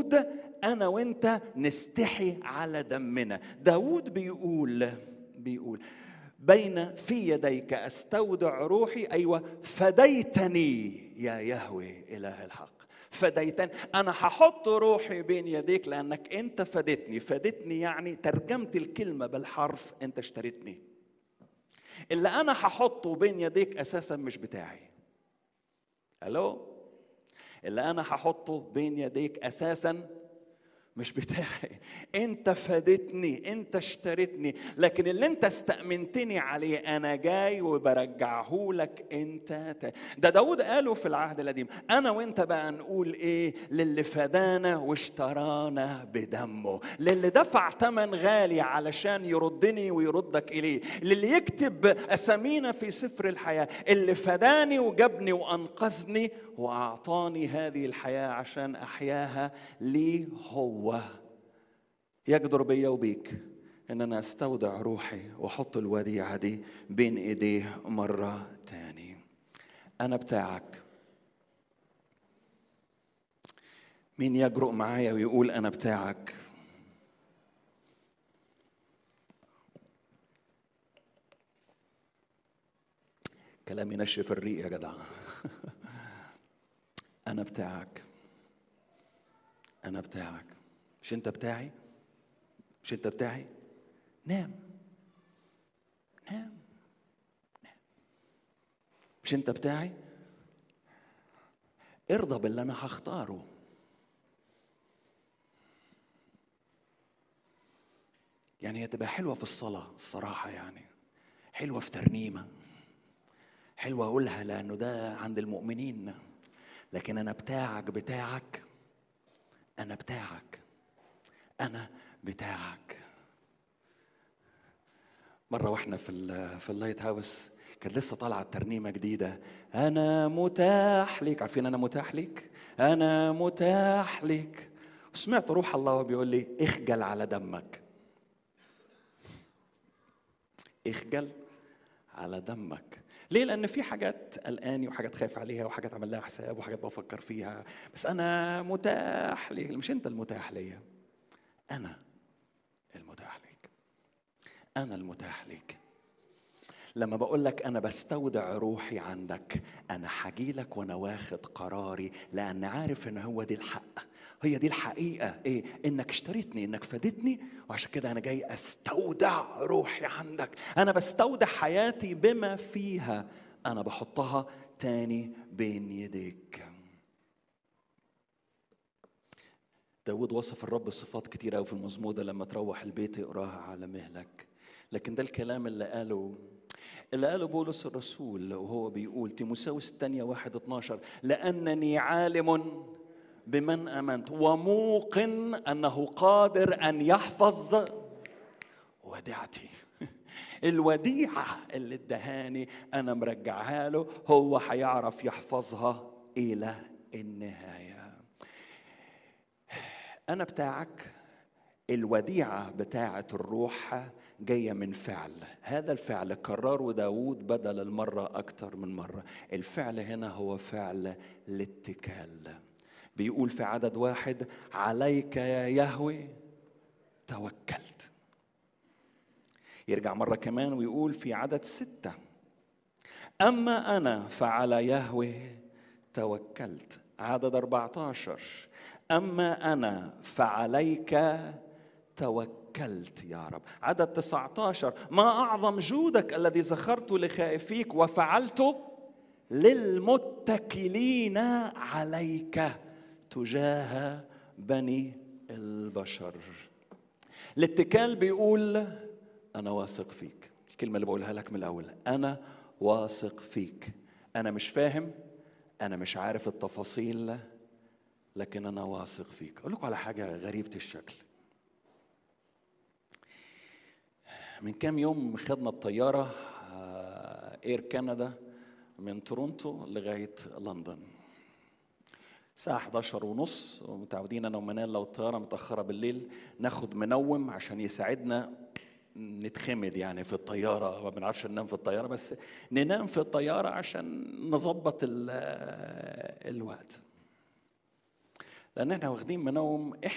داوود انا وانت نستحي على دمنا داوود بيقول بيقول بين في يديك استودع روحي ايوه فديتني يا يهوه اله الحق فديتني انا هحط روحي بين يديك لانك انت فدتني فدتني يعني ترجمت الكلمه بالحرف انت اشتريتني اللي انا هحطه بين يديك اساسا مش بتاعي الو اللي انا هحطه بين يديك اساسا مش بتاعي انت فادتني انت اشتريتني لكن اللي انت استأمنتني عليه انا جاي وبرجعه لك انت ت... ده داود قاله في العهد القديم انا وانت بقى نقول ايه للي فدانا واشترانا بدمه للي دفع ثمن غالي علشان يردني ويردك اليه للي يكتب اسامينا في سفر الحياه اللي فداني وجابني وانقذني واعطاني هذه الحياه عشان احياها لي هو يقدر بيا وبيك ان انا استودع روحي واحط الوديعه دي بين ايديه مره تاني انا بتاعك مين يجرؤ معايا ويقول انا بتاعك كلام ينشف الريق يا جدع انا بتاعك انا بتاعك مش انت بتاعي مش انت بتاعي نام نام نام مش انت بتاعي ارضى باللي انا هختاره يعني هي تبقى حلوه في الصلاه الصراحه يعني حلوه في ترنيمه حلوه اقولها لانه ده عند المؤمنين لكن انا بتاعك بتاعك انا بتاعك انا بتاعك مره واحنا في ال في اللايت هاوس كان لسه طالعه ترنيمه جديده انا متاح ليك عارفين انا متاح ليك انا متاح ليك وسمعت روح الله بيقول لي اخجل على دمك اخجل على دمك ليه؟ لأن في حاجات قلقاني وحاجات خايف عليها وحاجات عمل لها حساب وحاجات بفكر فيها بس أنا متاح لي مش أنت المتاح ليا أنا المتاح ليك أنا المتاح ليك لما بقول لك أنا بستودع روحي عندك أنا حجي لك وأنا واخد قراري لأن عارف إن هو دي الحق هي دي الحقيقة إيه؟ إنك اشتريتني إنك فادتني وعشان كده أنا جاي أستودع روحي عندك أنا بستودع حياتي بما فيها أنا بحطها تاني بين يديك داود وصف الرب بصفات كتيرة أوي في المزمور ده لما تروح البيت اقراها على مهلك لكن ده الكلام اللي قاله اللي قاله بولس الرسول وهو بيقول تيموساوس الثانية واحد 12 لأنني عالم بمن امنت وموقن انه قادر ان يحفظ وديعتي الوديعه اللي ادهاني انا مرجعها له هو هيعرف يحفظها الى النهايه انا بتاعك الوديعه بتاعه الروح جايه من فعل هذا الفعل كرره داود بدل المره اكثر من مره الفعل هنا هو فعل الاتكال بيقول في عدد واحد عليك يا يهوي توكلت يرجع مرة كمان ويقول في عدد ستة أما أنا فعلى يهوه توكلت عدد 14 أما أنا فعليك توكلت يا رب عدد 19 ما أعظم جودك الذي زخرت لخائفيك وفعلته للمتكلين عليك تجاه بني البشر الاتكال بيقول انا واثق فيك الكلمه اللي بقولها لك من الاول انا واثق فيك انا مش فاهم انا مش عارف التفاصيل لكن انا واثق فيك اقول لكم على حاجه غريبه الشكل من كام يوم خدنا الطياره اير كندا من تورونتو لغايه لندن الساعة 11 ونص ومتعودين أنا ومنال لو الطيارة متأخرة بالليل ناخد منوم عشان يساعدنا نتخمد يعني في الطيارة ما بنعرفش ننام في الطيارة بس ننام في الطيارة عشان نظبط الوقت لان احنا واخدين منهم